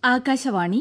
ആകാശവാണി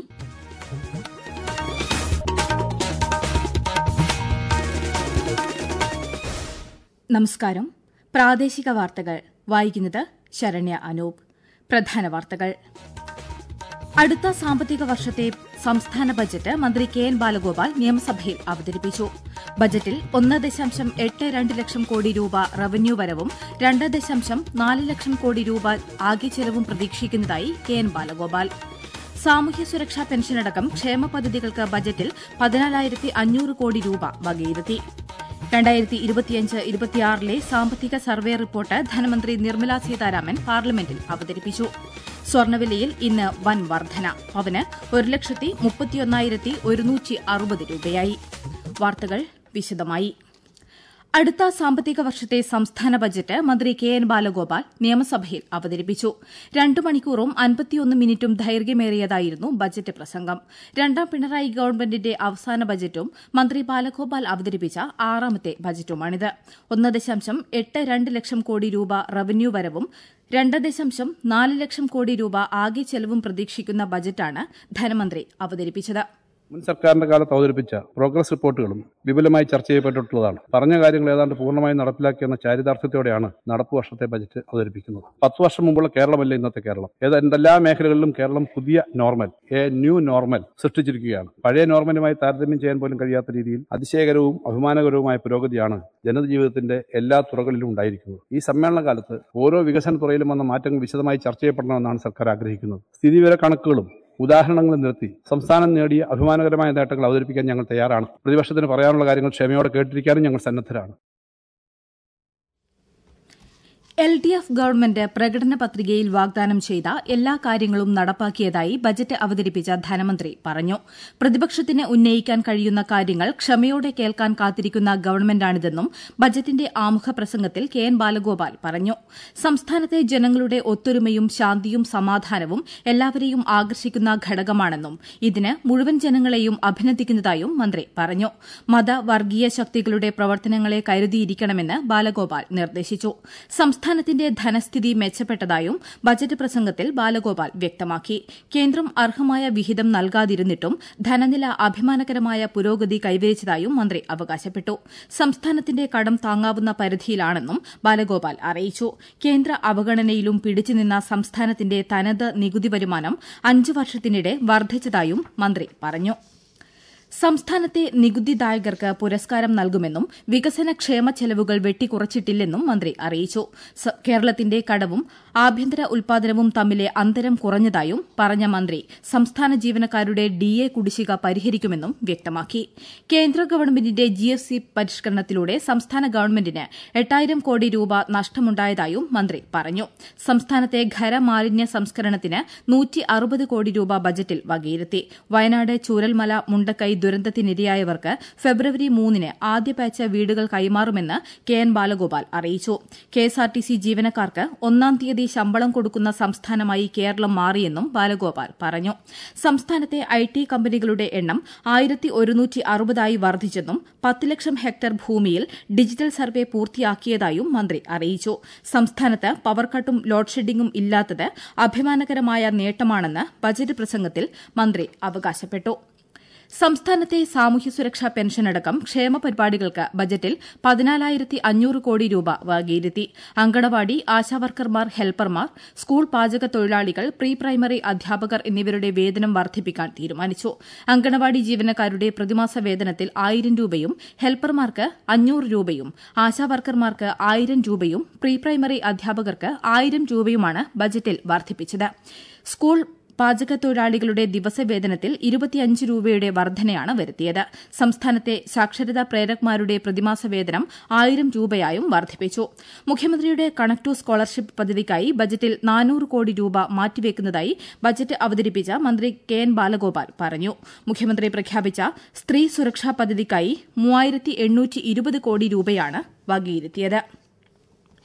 നമസ്കാരം പ്രാദേശിക വാർത്തകൾ വായിക്കുന്നത് ശരണ്യ അനൂപ് പ്രധാന വാർത്തകൾ അടുത്ത സാമ്പത്തിക വർഷത്തെ സംസ്ഥാന ബജറ്റ് മന്ത്രി കെ എൻ ബാലഗോപാൽ നിയമസഭയിൽ അവതരിപ്പിച്ചു ബജറ്റിൽ ഒന്ന് ദശാംശം എട്ട് രണ്ട് ലക്ഷം കോടി രൂപ റവന്യൂ വരവും രണ്ട് ദശാംശം നാല് ലക്ഷം കോടി രൂപ ആകെ ചെലവും പ്രതീക്ഷിക്കുന്നതായി കെ എൻ ബാലഗോപാൽ സാമൂഹ്യ സുരക്ഷാ പെൻഷനടക്കം ക്ഷേമ പദ്ധതികൾക്ക് ബജറ്റിൽ പതിനാലായിരത്തി അഞ്ഞൂറ് കോടി രൂപ വകയിരുത്തി രണ്ടായിരത്തി ഇരുപത്തിയഞ്ച് ഇരുപത്തിയാറിലെ സാമ്പത്തിക സർവേ റിപ്പോർട്ട് ധനമന്ത്രി നിർമ്മല സീതാരാമൻ പാർലമെന്റിൽ അവതരിപ്പിച്ചു സ്വർണ്ണവിലയിൽ ഇന്ന് വൻ വർധന പവന് ഒരു ലക്ഷത്തി മുപ്പത്തിയൊന്നായിരത്തി ഒരുന്നൂറ്റി അറുപത് രൂപയായി വാർത്തകൾ വിശദമായി അടുത്ത സാമ്പത്തിക വർഷത്തെ സംസ്ഥാന ബജറ്റ് മന്ത്രി കെ എൻ ബാലഗോപാൽ നിയമസഭയിൽ അവതരിപ്പിച്ചു രണ്ടു മണിക്കൂറും അൻപത്തിയൊന്ന് മിനിറ്റും ദൈർഘ്യമേറിയതായിരുന്നു ബജറ്റ് പ്രസംഗം രണ്ടാം പിണറായി ഗവൺമെന്റിന്റെ അവസാന ബജറ്റും മന്ത്രി ബാലഗോപാൽ അവതരിപ്പിച്ച ആറാമത്തെ ബജറ്റുമാണിത് ഒന്ന് ദശാംശം എട്ട് രണ്ട് ലക്ഷം കോടി രൂപ റവന്യൂ വരവും രണ്ട് ദശാംശം നാല് ലക്ഷം കോടി രൂപ ആകെ ചെലവും പ്രതീക്ഷിക്കുന്ന ബജറ്റാണ് ധനമന്ത്രി അവതരിപ്പിച്ചത് മുൻ സർക്കാരിന്റെ കാലത്ത് അവതരിപ്പിച്ച പ്രോഗ്രസ് റിപ്പോർട്ടുകളും വിപുലമായി ചർച്ച ചെയ്യപ്പെട്ടിട്ടുള്ളതാണ് പറഞ്ഞ കാര്യങ്ങൾ ഏതാണ്ട് പൂർണ്ണമായും നടപ്പിലാക്കിയെന്ന ചാരിതാർത്ഥ്യത്തോടെയാണ് നടപ്പു വർഷത്തെ ബജറ്റ് അവതരിപ്പിക്കുന്നത് പത്ത് വർഷം മുമ്പുള്ള കേരളമല്ല ഇന്നത്തെ കേരളം ഏതാണ്ട് എല്ലാ മേഖലകളിലും കേരളം പുതിയ നോർമൽ എ ന്യൂ നോർമൽ സൃഷ്ടിച്ചിരിക്കുകയാണ് പഴയ നോർമലുമായി താരതമ്യം ചെയ്യാൻ പോലും കഴിയാത്ത രീതിയിൽ അതിശയകരവും അഭിമാനകരവുമായ പുരോഗതിയാണ് ജനജീവിതത്തിന്റെ എല്ലാ തുറകളിലും ഉണ്ടായിരിക്കുന്നത് ഈ സമ്മേളന കാലത്ത് ഓരോ വികസന തുറയിലും വന്ന മാറ്റങ്ങൾ വിശദമായി ചർച്ച ചെയ്യപ്പെടണമെന്നാണ് സർക്കാർ ആഗ്രഹിക്കുന്നത് സ്ഥിതിവിവര കണക്കുകളും ഉദാഹരണങ്ങൾ നിർത്തി സംസ്ഥാനം നേടിയ അഭിമാനകരമായ നേട്ടങ്ങൾ അവതരിപ്പിക്കാൻ ഞങ്ങൾ തയ്യാറാണ് പ്രതിപക്ഷത്തിന് പറയാനുള്ള കാര്യങ്ങൾ ക്ഷമയോടെ കേട്ടിരിക്കാനും ഞങ്ങൾ സന്നദ്ധരാണ് എൽ ഡി എഫ് ഗവൺമെന്റ് പ്രകടന പത്രികയിൽ വാഗ്ദാനം ചെയ്ത എല്ലാ കാര്യങ്ങളും നടപ്പാക്കിയതായി ബജറ്റ് അവതരിപ്പിച്ച ധനമന്ത്രി പറഞ്ഞു പ്രതിപക്ഷത്തിന് ഉന്നയിക്കാൻ കഴിയുന്ന കാര്യങ്ങൾ ക്ഷമയോടെ കേൾക്കാൻ കാത്തിരിക്കുന്ന ഗവൺമെന്റാണിതെന്നും ബജറ്റിന്റെ ആമുഖ പ്രസംഗത്തിൽ കെ എൻ ബാലഗോപാൽ പറഞ്ഞു സംസ്ഥാനത്തെ ജനങ്ങളുടെ ഒത്തൊരുമയും ശാന്തിയും സമാധാനവും എല്ലാവരെയും ആകർഷിക്കുന്ന ഘടകമാണെന്നും ഇതിന് മുഴുവൻ ജനങ്ങളെയും അഭിനന്ദിക്കുന്നതായും മന്ത്രി പറഞ്ഞു മത വർഗീയ ശക്തികളുടെ പ്രവർത്തനങ്ങളെ കരുതിയിരിക്കണമെന്ന് ബാലഗോപാൽ നിർദ്ദേശിച്ചു സംസ്ഥാനത്തിന്റെ ധനസ്ഥിതി മെച്ചപ്പെട്ടതായും ബജറ്റ് പ്രസംഗത്തിൽ ബാലഗോപാൽ വ്യക്തമാക്കി കേന്ദ്രം അർഹമായ വിഹിതം നൽകാതിരുന്നിട്ടും ധനനില അഭിമാനകരമായ പുരോഗതി കൈവരിച്ചതായും മന്ത്രി അവകാശപ്പെട്ടു സംസ്ഥാനത്തിന്റെ കടം താങ്ങാവുന്ന പരിധിയിലാണെന്നും ബാലഗോപാൽ അറിയിച്ചു കേന്ദ്ര അവഗണനയിലും പിടിച്ചുനിന്ന സംസ്ഥാനത്തിന്റെ തനത് നികുതി വരുമാനം അഞ്ച് വർഷത്തിനിടെ വർദ്ധിച്ചതായും മന്ത്രി പറഞ്ഞു സംസ്ഥാനത്തെ നികുതിദായകർക്ക് പുരസ്കാരം നൽകുമെന്നും വികസന ക്ഷേമ ചെലവുകൾ വെട്ടിക്കുറച്ചിട്ടില്ലെന്നും മന്ത്രി അറിയിച്ചു കേരളത്തിന്റെ കടവും ആഭ്യന്തര ഉൽപാദനവും തമ്മിലെ അന്തരം കുറഞ്ഞതായും പറഞ്ഞ മന്ത്രി സംസ്ഥാന ജീവനക്കാരുടെ ഡിഎ കുടിശ്ശിക പരിഹരിക്കുമെന്നും വ്യക്തമാക്കി കേന്ദ്ര ഗവൺമെന്റിന്റെ ജിഎസ്ടി പരിഷ്കരണത്തിലൂടെ സംസ്ഥാന ഗവൺമെന്റിന് എട്ടായിരം കോടി രൂപ നഷ്ടമുണ്ടായതായും മന്ത്രി പറഞ്ഞു സംസ്ഥാനത്തെ ഖരമാലിന്യ സംസ്കരണത്തിന് നൂറ്റി അറുപത് കോടി രൂപ ബജറ്റിൽ വകയിരുത്തി വയനാട് ചൂരൽമല മുണ്ടക്കൈ ദുരന്തത്തിനിരയായവർക്ക് ഫെബ്രുവരി മൂന്നിന് ആദ്യ ബാച്ച് വീടുകൾ കൈമാറുമെന്ന് കെ എൻ ബാലഗോപാൽ അറിയിച്ചു കെഎസ്ആർടിസി ജീവനക്കാർക്ക് ഒന്നാം തീയതി ശമ്പളം കൊടുക്കുന്ന സംസ്ഥാനമായി കേരളം മാറിയെന്നും ബാലഗോപാൽ പറഞ്ഞു സംസ്ഥാനത്തെ ഐടി കമ്പനികളുടെ എണ്ണം ആയിരത്തി ഒരുന്നൂറ്റി അറുപതായി വർദ്ധിച്ചെന്നും പത്ത് ലക്ഷം ഹെക്ടർ ഭൂമിയിൽ ഡിജിറ്റൽ സർവേ പൂർത്തിയാക്കിയതായും മന്ത്രി അറിയിച്ചു സംസ്ഥാനത്ത് പവർ കട്ടും ലോഡ് ഷെഡിംഗും ഇല്ലാത്തത് അഭിമാനകരമായ നേട്ടമാണെന്ന് ബജറ്റ് പ്രസംഗത്തിൽ മന്ത്രി അവകാശപ്പെട്ടു സംസ്ഥാനത്തെ സാമൂഹ്യ സുരക്ഷാ പെൻഷനടക്കം ക്ഷേമ പരിപാടികൾക്ക് ബജറ്റിൽ പതിനാലായിരത്തി അഞ്ഞൂറ് കോടി രൂപ വകയിരുത്തി അങ്കണവാടി ആശാവർക്കർമാർ ഹെൽപ്പർമാർ സ്കൂൾ പാചക തൊഴിലാളികൾ പ്രീ പ്രൈമറി അധ്യാപകർ എന്നിവരുടെ വേതനം വർദ്ധിപ്പിക്കാൻ തീരുമാനിച്ചു അങ്കണവാടി ജീവനക്കാരുടെ പ്രതിമാസ വേതനത്തിൽ ആയിരം രൂപയും ഹെൽപ്പർമാർക്ക് അഞ്ഞൂറ് രൂപയും ആശാവർക്കർമാർക്ക് ആയിരം രൂപയും പ്രീ പ്രൈമറി അധ്യാപകർക്ക് ആയിരം രൂപയുമാണ് ബജറ്റിൽ വർദ്ധിപ്പിച്ചത് സ്കൂൾ പാചകത്തൊഴിലാളികളുടെ ദിവസവേതനത്തിൽ ഇരുപത്തിയഞ്ച് രൂപയുടെ വർധനയാണ് വരുത്തിയത് സംസ്ഥാനത്തെ സാക്ഷരതാ പ്രേരക്മാരുടെ പ്രതിമാസ വേതനം ആയിരം രൂപയായും വർദ്ധിപ്പിച്ചു മുഖ്യമന്ത്രിയുടെ കണക്ട് ടു സ്കോളർഷിപ്പ് പദ്ധതിക്കായി ബജറ്റിൽ നാനൂറ് കോടി രൂപ മാറ്റിവെക്കുന്നതായി ബജറ്റ് അവതരിപ്പിച്ച മന്ത്രി കെ എൻ ബാലഗോപാൽ പറഞ്ഞു മുഖ്യമന്ത്രി പ്രഖ്യാപിച്ച സ്ത്രീ സുരക്ഷാ പദ്ധതിക്കായി മൂവായിരത്തി എണ്ണൂറ്റി ഇരുപത് കോടി രൂപയാണ് വകയിരുത്തിയത്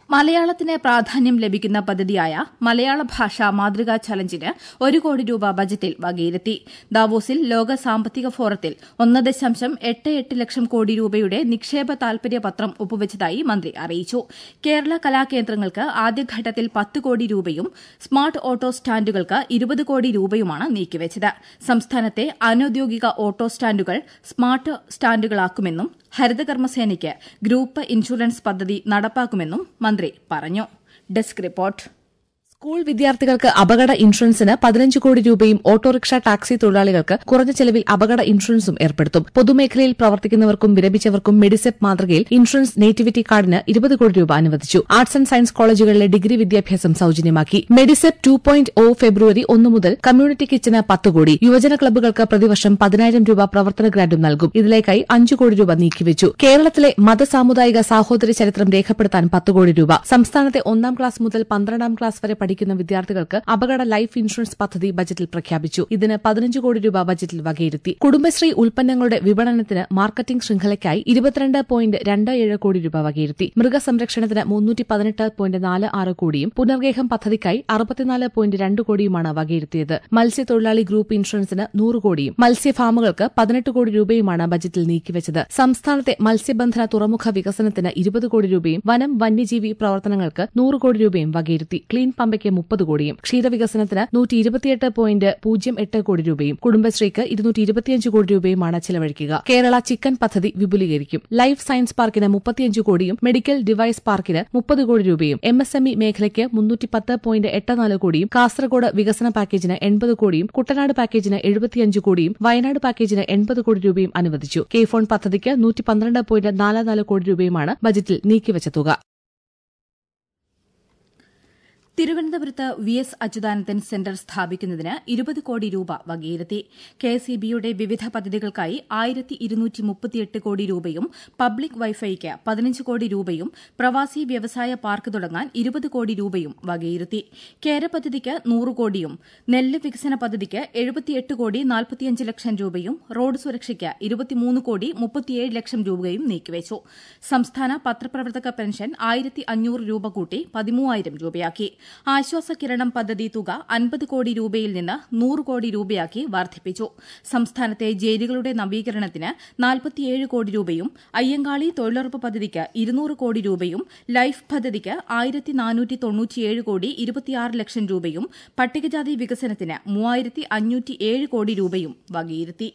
മലയാളത്തിന് പ്രാധാന്യം ലഭിക്കുന്ന പദ്ധതിയായ മലയാള ഭാഷാ മാതൃകാ ചലഞ്ചിന് ഒരു കോടി രൂപ ബജറ്റിൽ വകയിരുത്തി ദാവോസിൽ ലോക സാമ്പത്തിക ഫോറത്തിൽ ഒന്ന് ദശാംശം എട്ട് എട്ട് ലക്ഷം കോടി രൂപയുടെ നിക്ഷേപ താൽപര്യപത്രം ഒപ്പുവച്ചതായി മന്ത്രി അറിയിച്ചു കേരള കലാകേന്ദ്രങ്ങൾക്ക് ആദ്യഘട്ടത്തിൽ പത്ത് കോടി രൂപയും സ്മാർട്ട് ഓട്ടോ സ്റ്റാൻഡുകൾക്ക് ഇരുപത് കോടി രൂപയുമാണ് നീക്കിവച്ചത് സംസ്ഥാനത്തെ അനൌദ്യോഗിക ഓട്ടോ സ്റ്റാൻഡുകൾ സ്മാർട്ട് സ്റ്റാൻഡുകളാക്കുമെന്നും ഹരിതകർമ്മസേനയ്ക്ക് ഗ്രൂപ്പ് ഇൻഷുറൻസ് പദ്ധതി നടപ്പാക്കുമെന്നും മന്ത്രി പറഞ്ഞു ഡെസ്ക് റിപ്പോർട്ട് സ്കൂൾ വിദ്യാർത്ഥികൾക്ക് അപകട ഇൻഷുറൻസിന് പതിനഞ്ച് കോടി രൂപയും ഓട്ടോറിക്ഷ ടാക്സി തൊഴിലാളികൾക്ക് കുറഞ്ഞ ചെലവിൽ അപകട ഇൻഷുറൻസും ഏർപ്പെടുത്തും പൊതുമേഖലയിൽ പ്രവർത്തിക്കുന്നവർക്കും വിരമിച്ചവർക്കും മെഡിസെപ്പ് മാതൃകയിൽ ഇൻഷുറൻസ് നേറ്റിവിറ്റി കാർഡിന് ഇരുപത് കോടി രൂപ അനുവദിച്ചു ആർട്സ് ആൻഡ് സയൻസ് കോളേജുകളിലെ ഡിഗ്രി വിദ്യാഭ്യാസം സൌജന്യമാക്കി മെഡിസെപ്പ് ടു പോയിന്റ് ഒ ഫെബ്രുവരി ഒന്ന് മുതൽ കമ്മ്യൂണിറ്റി കിച്ചന് പത്ത് കോടി യുവജന ക്ലബ്ബുകൾക്ക് പ്രതിവർഷം പതിനായിരം രൂപ പ്രവർത്തന ഗ്രാന്റും നൽകും ഇതിലേക്കായി അഞ്ചു കോടി രൂപ നീക്കിവച്ചു കേരളത്തിലെ മതസാമുദായിക സാഹോദര്യ ചരിത്രം രേഖപ്പെടുത്താൻ പത്ത് കോടി രൂപ സംസ്ഥാനത്തെ ഒന്നാം ക്ലാസ് മുതൽ പന്ത്രണ്ടാം ക്ലാസ് വരെ പഠിക്കുന്ന വിദ്യാർത്ഥികൾക്ക് അപകട ലൈഫ് ഇൻഷുറൻസ് പദ്ധതി ബജറ്റിൽ പ്രഖ്യാപിച്ചു ഇതിന് പതിനഞ്ച് കോടി രൂപ ബജറ്റിൽ വകയിരുത്തി കുടുംബശ്രീ ഉൽപ്പന്നങ്ങളുടെ വിപണനത്തിന് മാർക്കറ്റിംഗ് ശൃംഖലയ്ക്കായി ഇരുപത്തിരണ്ട് പോയിന്റ് രണ്ട് ഏഴ് കോടി രൂപ വകയിരുത്തി മൃഗസംരക്ഷണത്തിന് മുന്നൂറ്റി പതിനെട്ട് പോയിന്റ് നാല് ആറ് കോടിയും പുനർഗേഹം പദ്ധതിക്കായി അറുപത്തിനാല് പോയിന്റ് രണ്ട് കോടിയുമാണ് വകയിരുത്തിയത് മത്സ്യത്തൊഴിലാളി ഗ്രൂപ്പ് ഇൻഷുറൻസിന് നൂറ് കോടിയും മത്സ്യഫാമുകൾക്ക് പതിനെട്ട് കോടി രൂപയുമാണ് ബജറ്റിൽ നീക്കിവച്ചത് സംസ്ഥാനത്തെ മത്സ്യബന്ധന തുറമുഖ വികസനത്തിന് ഇരുപത് കോടി രൂപയും വനം വന്യജീവി പ്രവർത്തനങ്ങൾക്ക് നൂറ് കോടി രൂപയും വകയിരുത്തി ക്ലീൻ പമ്പയ്ക്ക് മുപ്പത് കോടിയും ക്ഷീരവികസനത്തിന് നൂറ്റി ഇരുപത്തിയെട്ട് പോയിന്റ് പൂജ്യം എട്ട് കോടി രൂപയും കുടുംബശ്രീക്ക് ഇരുന്നൂറ്റി ഇരുപത്തിയഞ്ച് കോടി രൂപയുമാണ് ചെലവഴിക്കുക കേരള ചിക്കൻ പദ്ധതി വിപുലീകരിക്കും ലൈഫ് സയൻസ് പാർക്കിന് മുപ്പത്തിയഞ്ച് കോടിയും മെഡിക്കൽ ഡിവൈസ് പാർക്കിന് മുപ്പത് കോടി രൂപയും എം എസ് എം ഇ മേഖലയ്ക്ക് മുന്നൂറ്റി പത്ത് പോയിന്റ് എട്ട് നാല് കോടിയും കാസർഗോഡ് വികസന പാക്കേജിന് എൺപത് കോടിയും കുട്ടനാട് പാക്കേജിന് എഴുപത്തിയഞ്ച് കോടിയും വയനാട് പാക്കേജിന് എൺപത് കോടി രൂപയും അനുവദിച്ചു കെ ഫോൺ പദ്ധതിക്ക് നൂറ്റി പന്ത്രണ്ട് പോയിന്റ് നാല് നാല് കോടി രൂപയുമാണ് ബജറ്റിൽ നീക്കിവച്ച തുക തിരുവനന്തപുരത്ത് വി എസ് അച്യുതാനന്ദൻ സെന്റർ സ്ഥാപിക്കുന്നതിന് ഇരുപത് കോടി രൂപ വകയിരുത്തി കെ എസ് ഇ ബിയുടെ വിവിധ പദ്ധതികൾക്കായി ആയിരത്തി ഇരുന്നൂറ്റി മുപ്പത്തിയെട്ട് കോടി രൂപയും പബ്ലിക് വൈഫൈക്ക് പതിനഞ്ച് കോടി രൂപയും പ്രവാസി വ്യവസായ പാർക്ക് തുടങ്ങാൻ ഇരുപത് കോടി രൂപയും വകയിരുത്തി കേര പദ്ധതിക്ക് നൂറ് കോടിയും നെല്ല് വികസന പദ്ധതിക്ക് എഴുപത്തിയെട്ട് കോടി നാൽപ്പത്തിയഞ്ച് ലക്ഷം രൂപയും റോഡ് സുരക്ഷയ്ക്ക് ഇരുപത്തിമൂന്ന് കോടി മുപ്പത്തിയേഴ് ലക്ഷം രൂപയും നീക്കിവച്ചു സംസ്ഥാന പത്രപ്രവർത്തക പെൻഷൻ ആയിരത്തി അഞ്ഞൂറ് രൂപ കൂട്ടി പതിമൂവായിരം രൂപയാക്കി ആശ്വാസ കിരണം പദ്ധതി തുക അൻപത് കോടി രൂപയിൽ നിന്ന് നൂറ് കോടി രൂപയാക്കി വർദ്ധിപ്പിച്ചു സംസ്ഥാനത്തെ ജയിലുകളുടെ നവീകരണത്തിന് നാൽപ്പത്തിയേഴ് കോടി രൂപയും അയ്യങ്കാളി തൊഴിലുറപ്പ് പദ്ധതിക്ക് ഇരുന്നൂറ് കോടി രൂപയും ലൈഫ് പദ്ധതിക്ക് ആയിരത്തി നാനൂറ്റി തൊണ്ണൂറ്റിയേഴ് കോടി ഇരുപത്തിയാറ് ലക്ഷം രൂപയും പട്ടികജാതി വികസനത്തിന് മൂവായിരത്തി അഞ്ഞൂറ്റി ഏഴ് കോടി രൂപയും വകയിരുത്തി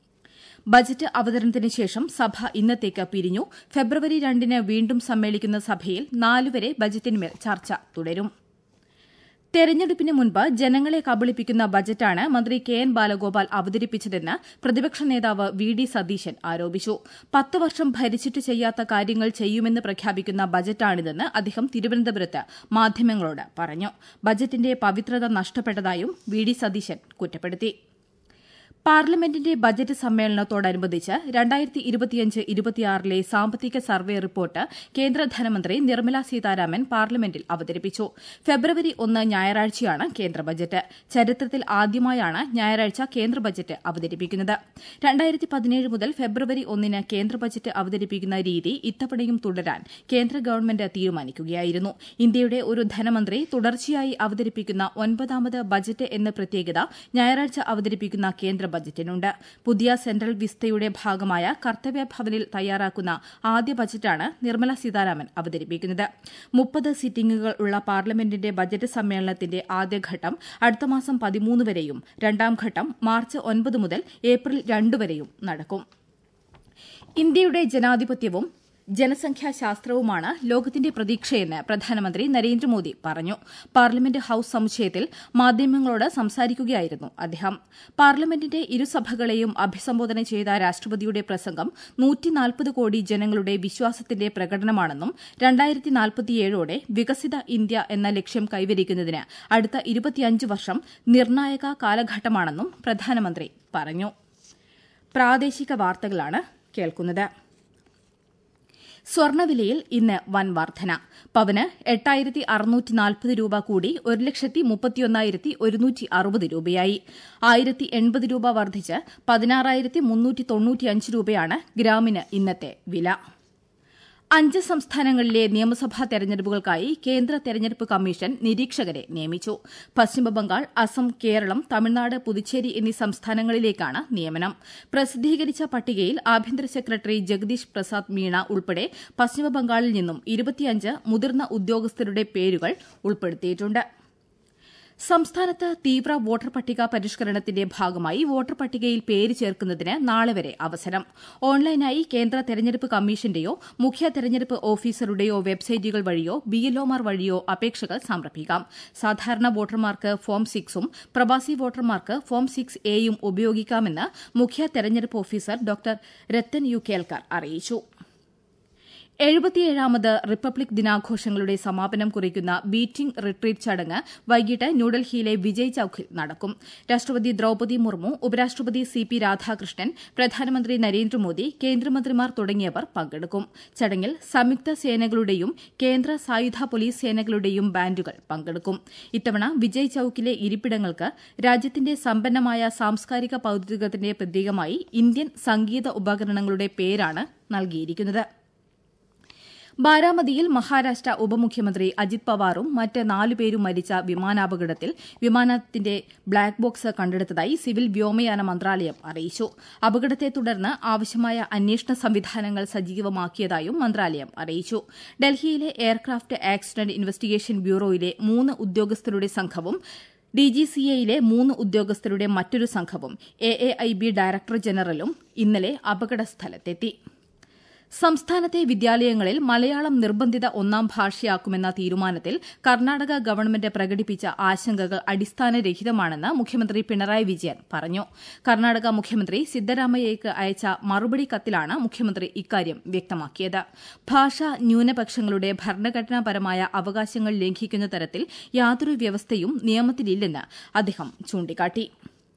ബജറ്റ് അവതരണത്തിന് ശേഷം സഭ ഇന്നത്തേക്ക് പിരിഞ്ഞു ഫെബ്രുവരി രണ്ടിന് വീണ്ടും സമ്മേളിക്കുന്ന സഭയിൽ നാലുവരെ ബജറ്റിന്മേൽ ചർച്ച തുടരും തെരഞ്ഞെടുപ്പിന് മുൻപ് ജനങ്ങളെ കബളിപ്പിക്കുന്ന ബജറ്റാണ് മന്ത്രി കെ എൻ ബാലഗോപാൽ അവതരിപ്പിച്ചതെന്ന് പ്രതിപക്ഷ നേതാവ് വി ഡി സതീശൻ ആരോപിച്ചു പത്ത് വർഷം ഭരിച്ചിട്ട് ചെയ്യാത്ത കാര്യങ്ങൾ ചെയ്യുമെന്ന് പ്രഖ്യാപിക്കുന്ന ബജറ്റാണിതെന്ന് അദ്ദേഹം തിരുവനന്തപുരത്ത് മാധ്യമങ്ങളോട് പറഞ്ഞു ബജറ്റിന്റെ പവിത്രത നഷ്ടപ്പെട്ടതായും വി ഡി സതീശൻ കുറ്റപ്പെടുത്തി പാർലമെന്റിന്റെ ബജറ്റ് സമ്മേളനത്തോടനുബന്ധിച്ച് രണ്ടായിരത്തി ഇരുപത്തിയഞ്ച് ഇരുപത്തിയാറിലെ സാമ്പത്തിക സർവേ റിപ്പോർട്ട് കേന്ദ്ര ധനമന്ത്രി നിർമ്മല സീതാരാമൻ പാർലമെന്റിൽ അവതരിപ്പിച്ചു ഫെബ്രുവരി ഒന്ന് ഞായറാഴ്ചയാണ് കേന്ദ്ര ബജറ്റ് ചരിത്രത്തിൽ ആദ്യമായാണ് ഞായറാഴ്ച കേന്ദ്ര ബജറ്റ് അവതരിപ്പിക്കുന്നത് രണ്ടായിരത്തി പതിനേഴ് മുതൽ ഫെബ്രുവരി ഒന്നിന് കേന്ദ്ര ബജറ്റ് അവതരിപ്പിക്കുന്ന രീതി ഇത്തവണയും തുടരാൻ കേന്ദ്ര ഗവൺമെന്റ് തീരുമാനിക്കുകയായിരുന്നു ഇന്ത്യയുടെ ഒരു ധനമന്ത്രി തുടർച്ചയായി അവതരിപ്പിക്കുന്ന ഒൻപതാമത് ബജറ്റ് എന്ന പ്രത്യേകത ഞായറാഴ്ച അവതരിപ്പിക്കുന്ന കേന്ദ്ര ബജറ്റിനുണ്ട് പുതിയ സെൻട്രൽ വിസ്തയുടെ ഭാഗമായ കർത്തവ്യ ഭവനിൽ തയ്യാറാക്കുന്ന ആദ്യ ബജറ്റാണ് നിർമ്മല സീതാരാമൻ അവതരിപ്പിക്കുന്നത് മുപ്പത് സിറ്റിംഗുകൾ ഉള്ള പാർലമെന്റിന്റെ ബജറ്റ് സമ്മേളനത്തിന്റെ ആദ്യഘട്ടം അടുത്ത മാസം പതിമൂന്ന് വരെയും രണ്ടാം ഘട്ടം മാർച്ച് ഒൻപത് മുതൽ ഏപ്രിൽ രണ്ട് വരെയും നടക്കും ഇന്ത്യയുടെ ജനാധിപത്യവും ജനസംഖ്യാശാസ്ത്രവുമാണ് ലോകത്തിന്റെ പ്രതീക്ഷയെന്ന് പ്രധാനമന്ത്രി നരേന്ദ്രമോദി പറഞ്ഞു പാർലമെന്റ് ഹൌസ് സമുച്ചയത്തിൽ മാധ്യമങ്ങളോട് സംസാരിക്കുകയായിരുന്നു അദ്ദേഹം പാർലമെന്റിന്റെ ഇരുസഭകളെയും അഭിസംബോധന ചെയ്ത രാഷ്ട്രപതിയുടെ പ്രസംഗം നൂറ്റിനാൽപ്പത് കോടി ജനങ്ങളുടെ വിശ്വാസത്തിന്റെ പ്രകടനമാണെന്നും രണ്ടായിരത്തി നാൽപ്പത്തിയേഴോടെ വികസിത ഇന്ത്യ എന്ന ലക്ഷ്യം കൈവരിക്കുന്നതിന് അടുത്ത ഇരുപത്തിയഞ്ച് വർഷം നിർണായക കാലഘട്ടമാണെന്നും പ്രധാനമന്ത്രി പറഞ്ഞു പ്രാദേശിക വാർത്തകളാണ് കേൾക്കുന്നത് സ്വർണവിലയിൽ ഇന്ന് വൻ വർധന പവന് എട്ടായിരത്തി അറുന്നൂറ്റി നാൽപ്പത് രൂപ കൂടി ഒരു ലക്ഷത്തി മുപ്പത്തിയൊന്നായിരത്തി ഒരുന്നൂറ്റി അറുപത് രൂപയായി ആയിരത്തി എൺപത് രൂപ വർദ്ധിച്ച് പതിനാറായിരത്തി മുന്നൂറ്റി തൊണ്ണൂറ്റിയഞ്ച് രൂപയാണ് ഗ്രാമിന് ഇന്നത്തെ വില അഞ്ച് സംസ്ഥാനങ്ങളിലെ നിയമസഭാ തെരഞ്ഞെടുപ്പുകൾക്കായി കേന്ദ്ര തെരഞ്ഞെടുപ്പ് കമ്മീഷൻ നിരീക്ഷകരെ നിയമിച്ചു പശ്ചിമബംഗാൾ അസം കേരളം തമിഴ്നാട് പുതുച്ചേരി എന്നീ സംസ്ഥാനങ്ങളിലേക്കാണ് നിയമനം പ്രസിദ്ധീകരിച്ച പട്ടികയിൽ ആഭ്യന്തര സെക്രട്ടറി ജഗദീഷ് പ്രസാദ് മീണ ഉൾപ്പെടെ പശ്ചിമബംഗാളിൽ നിന്നും ഇരുപത്തിയഞ്ച് മുതിർന്ന ഉദ്യോഗസ്ഥരുടെ പേരുകൾ ഉൾപ്പെടുത്തിയിട്ടുണ്ട് സംസ്ഥാനത്ത് തീവ്ര വോട്ടർ പട്ടിക പരിഷ്കരണത്തിന്റെ ഭാഗമായി വോട്ടർ പട്ടികയിൽ പേര് ചേർക്കുന്നതിന് നാളെ വരെ അവസരം ഓൺലൈനായി കേന്ദ്ര തെരഞ്ഞെടുപ്പ് കമ്മീഷന്റെയോ മുഖ്യ തെരഞ്ഞെടുപ്പ് ഓഫീസറുടെയോ വെബ്സൈറ്റുകൾ വഴിയോ ബിഎൽഒമാർ വഴിയോ അപേക്ഷകൾ സമർപ്പിക്കാം സാധാരണ വോട്ടർമാർക്ക് ഫോം സിക്സും പ്രവാസി വോട്ടർമാർക്ക് ഫോം സിക്സ് എയും ഉപയോഗിക്കാമെന്ന് മുഖ്യ തെരഞ്ഞെടുപ്പ് officer doctor Rathan U Kelkar അറിയിച്ചു എഴുപത്തിയേഴാമത് റിപ്പബ്ലിക് ദിനാഘോഷങ്ങളുടെ സമാപനം കുറിക്കുന്ന ബീറ്റിംഗ് റിട്രീറ്റ് ചടങ്ങ് വൈകിട്ട് ന്യൂഡൽഹിയിലെ വിജയ് ചൌക്കിൽ നടക്കും രാഷ്ട്രപതി ദ്രൌപദി മുർമു ഉപരാഷ്ട്രപതി സി പി രാധാകൃഷ്ണൻ പ്രധാനമന്ത്രി നരേന്ദ്രമോദി കേന്ദ്രമന്ത്രിമാർ തുടങ്ങിയവർ പങ്കെടുക്കും ചടങ്ങിൽ സംയുക്ത സേനകളുടെയും കേന്ദ്ര സായുധ പോലീസ് സേനകളുടെയും ബാൻഡുകൾ പങ്കെടുക്കും ഇത്തവണ വിജയ് ചൌക്കിലെ ഇരിപ്പിടങ്ങൾക്ക് രാജ്യത്തിന്റെ സമ്പന്നമായ സാംസ്കാരിക പൌതൃകത്തിന്റെ പ്രതീകമായി ഇന്ത്യൻ സംഗീത ഉപകരണങ്ങളുടെ പേരാണ് നൽകിയിരിക്കുന്നത് ബാരാമതിയിൽ മഹാരാഷ്ട്ര ഉപമുഖ്യമന്ത്രി അജിത് പവാറും മറ്റ് നാലുപേരും മരിച്ച വിമാനാപകടത്തിൽ വിമാനത്തിന്റെ ബ്ലാക്ക് ബോക്സ് കണ്ടെടുത്തതായി സിവിൽ വ്യോമയാന മന്ത്രാലയം അറിയിച്ചു അപകടത്തെ തുടർന്ന് ആവശ്യമായ അന്വേഷണ സംവിധാനങ്ങൾ സജീവമാക്കിയതായും മന്ത്രാലയം അറിയിച്ചു ഡൽഹിയിലെ എയർക്രാഫ്റ്റ് ആക്സിഡന്റ് ഇൻവെസ്റ്റിഗേഷൻ ബ്യൂറോയിലെ മൂന്ന് ഉദ്യോഗസ്ഥരുടെ സംഘവും ഡിജിസിഎയിലെ മൂന്ന് ഉദ്യോഗസ്ഥരുടെ മറ്റൊരു സംഘവും എഎഐബി ഡയറക്ടർ ജനറലും ഇന്നലെ അപകടസ്ഥലത്തെത്തി സംസ്ഥാനത്തെ വിദ്യാലയങ്ങളിൽ മലയാളം നിർബന്ധിത ഒന്നാം ഭാഷയാക്കുമെന്ന തീരുമാനത്തിൽ കർണാടക ഗവൺമെന്റ് പ്രകടിപ്പിച്ച ആശങ്കകൾ അടിസ്ഥാനരഹിതമാണെന്ന് മുഖ്യമന്ത്രി പിണറായി വിജയൻ പറഞ്ഞു കർണാടക മുഖ്യമന്ത്രി സിദ്ധരാമയ്യയ്ക്ക് അയച്ച മറുപടി കത്തിലാണ് മുഖ്യമന്ത്രി ഇക്കാര്യം വ്യക്തമാക്കിയത് ഭാഷാ ന്യൂനപക്ഷങ്ങളുടെ ഭരണഘടനാപരമായ അവകാശങ്ങൾ ലംഘിക്കുന്ന തരത്തിൽ യാതൊരു വ്യവസ്ഥയും നിയമത്തിലില്ലെന്ന് അദ്ദേഹം ചൂണ്ടിക്കാട്ടി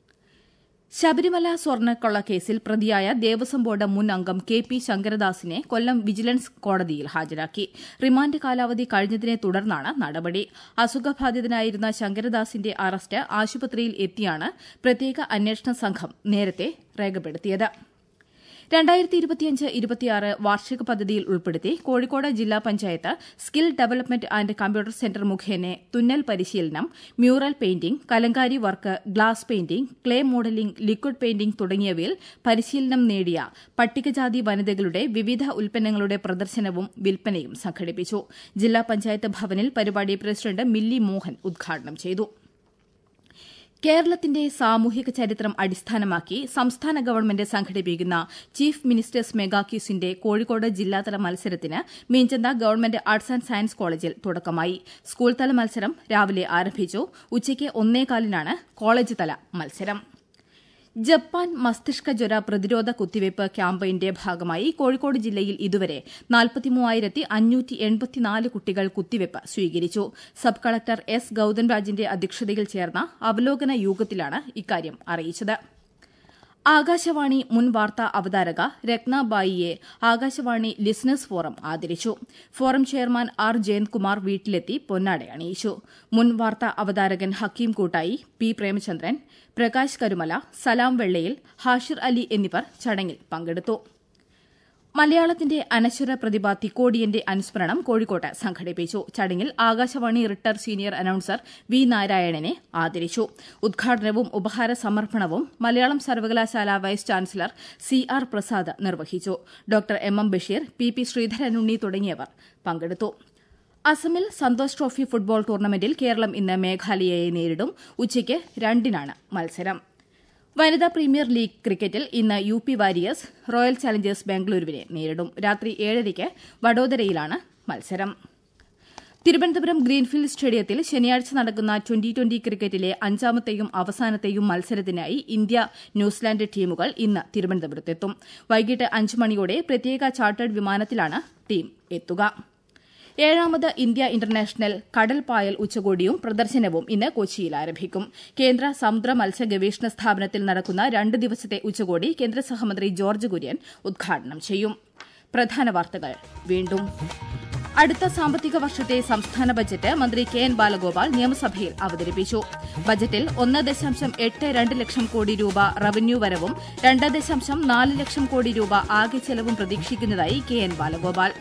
ശബരിമല സ്വർണ്ണക്കൊള്ള കേസിൽ പ്രതിയായ ദേവസ്വം ബോർഡ് മുൻ അംഗം കെ പി ശങ്കരദാസിനെ കൊല്ലം വിജിലൻസ് കോടതിയിൽ ഹാജരാക്കി റിമാൻഡ് കാലാവധി കഴിഞ്ഞതിനെ തുടർന്നാണ് നടപടി അസുഖബാധിതനായിരുന്ന ശങ്കരദാസിന്റെ അറസ്റ്റ് ആശുപത്രിയിൽ എത്തിയാണ് പ്രത്യേക അന്വേഷണ സംഘം നേരത്തെ രേഖപ്പെടുത്തിയത് രണ്ടായിരത്തി ഇരുപത്തിയഞ്ച് ഇരുപത്തിയാറ് വാർഷിക പദ്ധതിയിൽ ഉൾപ്പെടുത്തി കോഴിക്കോട് ജില്ലാ panchayat skill development and computer centre മുഖേന തുന്നൽ പരിശീലനം mural painting kalamkari work glass painting clay modelling liquid painting തുടങ്ങിയവയിൽ പരിശീലനം നേടിയ പട്ടികജാതി വനിതകളുടെ വിവിധ ഉൽപ്പന്നങ്ങളുടെ പ്രദർശനവും വിൽപ്പനയും സംഘടിപ്പിച്ചു ജില്ലാ പഞ്ചായത്ത് ഭവനിൽ പരിപാടി പ്രസിഡന്റ് മില്ലി മോഹൻ ഉദ്ഘാടനം ചെയ്തു കേരളത്തിന്റെ സാമൂഹിക ചരിത്രം അടിസ്ഥാനമാക്കി സംസ്ഥാന ഗവൺമെന്റ് സംഘടിപ്പിക്കുന്ന ചീഫ് മിനിസ്റ്റേഴ്സ് മെഗാ ക്യൂസിന്റെ കോഴിക്കോട് ജില്ലാതല മത്സരത്തിന് Meenchantha government arts and science കോളേജിൽ തുടക്കമായി സ്കൂൾ തല മത്സരം രാവിലെ ആരംഭിച്ചു ഉച്ചയ്ക്ക് ഒന്നേകാലിനാണ് കോളേജ് തല മത്സരം ജപ്പാൻ മസ്തിഷ്ക ജ്വര പ്രതിരോധ കുത്തിവയ്പ് ക്യാമ്പയിന്റെ ഭാഗമായി കോഴിക്കോട് ജില്ലയിൽ ഇതുവരെ കുട്ടികൾ കുത്തിവയ്പ് സ്വീകരിച്ചു സബ് കളക്ടർ എസ് ഗൌതംരാജിന്റെ അധ്യക്ഷതയിൽ ചേർന്ന അവലോകന യോഗത്തിലാണ് ഇക്കാര്യം അറിയിച്ചത് ആകാശവാണി മുൻ വാർത്താ അവതാരക രത്ന ബായിയെ ആകാശവാണി ലിസണേഴ്സ് ഫോറം ആദരിച്ചു ഫോറം ചെയർമാൻ ആർ ജയന്ത്കുമാർ വീട്ടിലെത്തി പൊന്നാട അണിയിച്ചു മുൻ വാർത്താ അവതാരകൻ ഹക്കീം കൂട്ടായി പി പ്രേമചന്ദ്രൻ പ്രകാശ് കരുമല സലാം വെള്ളയിൽ ഹാഷിർ അലി എന്നിവർ ചടങ്ങിൽ പങ്കെടുത്തു മലയാളത്തിന്റെ അനശ്വര പ്രതിഭ തിക്കോടിയന്റെ അനുസ്മരണം കോഴിക്കോട്ട് സംഘടിപ്പിച്ചു ചടങ്ങിൽ Akashvani retire senior announcer V നാരായണനെ ആദരിച്ചു ഉദ്ഘാടനവും ഉപഹാര സമർപ്പണവും മലയാളം സർവകലാശാല vice chancellor C R Prasad നിർവഹിച്ചു doctor M M Basheer P P ശ്രീധരനുണ്ണി തുടങ്ങിയവർ പങ്കെടുത്തു അസമിൽ സന്തോഷ് ട്രോഫി ഫുട്ബോൾ ടൂർണമെന്റിൽ കേരളം ഇന്ന് മേഘാലയയെ നേരിടും ഉച്ചയ്ക്ക് രണ്ടിനാണ് മത്സരം വനിതാ പ്രീമിയർ ലീഗ് ക്രിക്കറ്റിൽ ഇന്ന് U P warriors royal challengers ബാംഗ്ലൂരുവിനെ നേരിടും രാത്രി ഏഴരയ്ക്ക് വഡോദരയിലാണ് മത്സരം തിരുവനന്തപുരം ഗ്രീൻഫീൽഡ് സ്റ്റേഡിയത്തിൽ ശനിയാഴ്ച നടക്കുന്ന ട്വന്റി ട്വന്റി ക്രിക്കറ്റിലെ അഞ്ചാമത്തെയും അവസാനത്തെയും മത്സരത്തിനായി ഇന്ത്യ ന്യൂസിലാന്റ് ടീമുകൾ ഇന്ന് തിരുവനന്തപുരത്തെത്തും വൈകിട്ട് അഞ്ച് മണിയോടെ പ്രത്യേക ചാർട്ടേഡ് വിമാനത്തിലാണ് ടീം എത്തുക ഏഴാമത് ഇന്ത്യ ഇന്റർനാഷണൽ കടൽ പായൽ ഉച്ചകോടിയും പ്രദർശനവും ഇന്ന് കൊച്ചിയിൽ ആരംഭിക്കും കേന്ദ്ര സമുദ്ര മത്സ്യ ഗവേഷണ സ്ഥാപനത്തിൽ നടക്കുന്ന രണ്ട് ദിവസത്തെ ഉച്ചകോടി കേന്ദ്ര സഹമന്ത്രി ജോർജ് കുര്യൻ ഉദ്ഘാടനം ചെയ്യും പ്രധാന വാർത്തകൾ വീണ്ടും അടുത്ത സാമ്പത്തിക വർഷത്തെ സംസ്ഥാന ബജറ്റ് മന്ത്രി കെ എൻ ബാലഗോപാൽ നിയമസഭയിൽ അവതരിപ്പിച്ചു ബജറ്റിൽ ഒന്ന് ദശാംശം എട്ട് രണ്ട് ലക്ഷം കോടി രൂപ റവന്യൂ വരവും രണ്ട് ദശാംശം നാല് ലക്ഷം കോടി രൂപ ആകെ ചെലവും പ്രതീക്ഷിക്കുന്നതായി കെ എൻ ബാലഗോപാൽ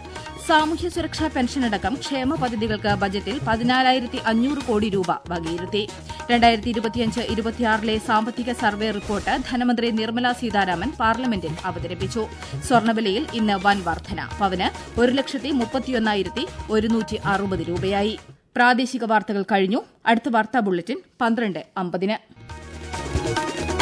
സാമൂഹ്യ സുരക്ഷാ പെൻഷനടക്കം ക്ഷേമ പദ്ധതികൾക്ക് ബജറ്റിൽ പതിനാലായിരത്തി അഞ്ഞൂറ് കോടി രൂപ വകയിരുത്തി രണ്ടായിരത്തി ഇരുപത്തിയഞ്ച് ഇരുപത്തിയാറിലെ സാമ്പത്തിക സർവേ റിപ്പോർട്ട് ധനമന്ത്രി നിർമ്മല സീതാരാമൻ പാർലമെന്റിൽ അവതരിപ്പിച്ചു സ്വർണ്ണവിലയിൽ ഇന്ന് വൻ വർധന പവന് ഒരു ലക്ഷത്തി മുപ്പത്തിയൊന്നായിരത്തി ഒരുന്നൂറ്റി അറുപത് രൂപയായി പ്രാദേശിക വാർത്തകൾ കഴിഞ്ഞു അടുത്ത വാർത്താ ബുള്ളറ്റിൻ പന്ത്രണ്ട് അമ്പതിന്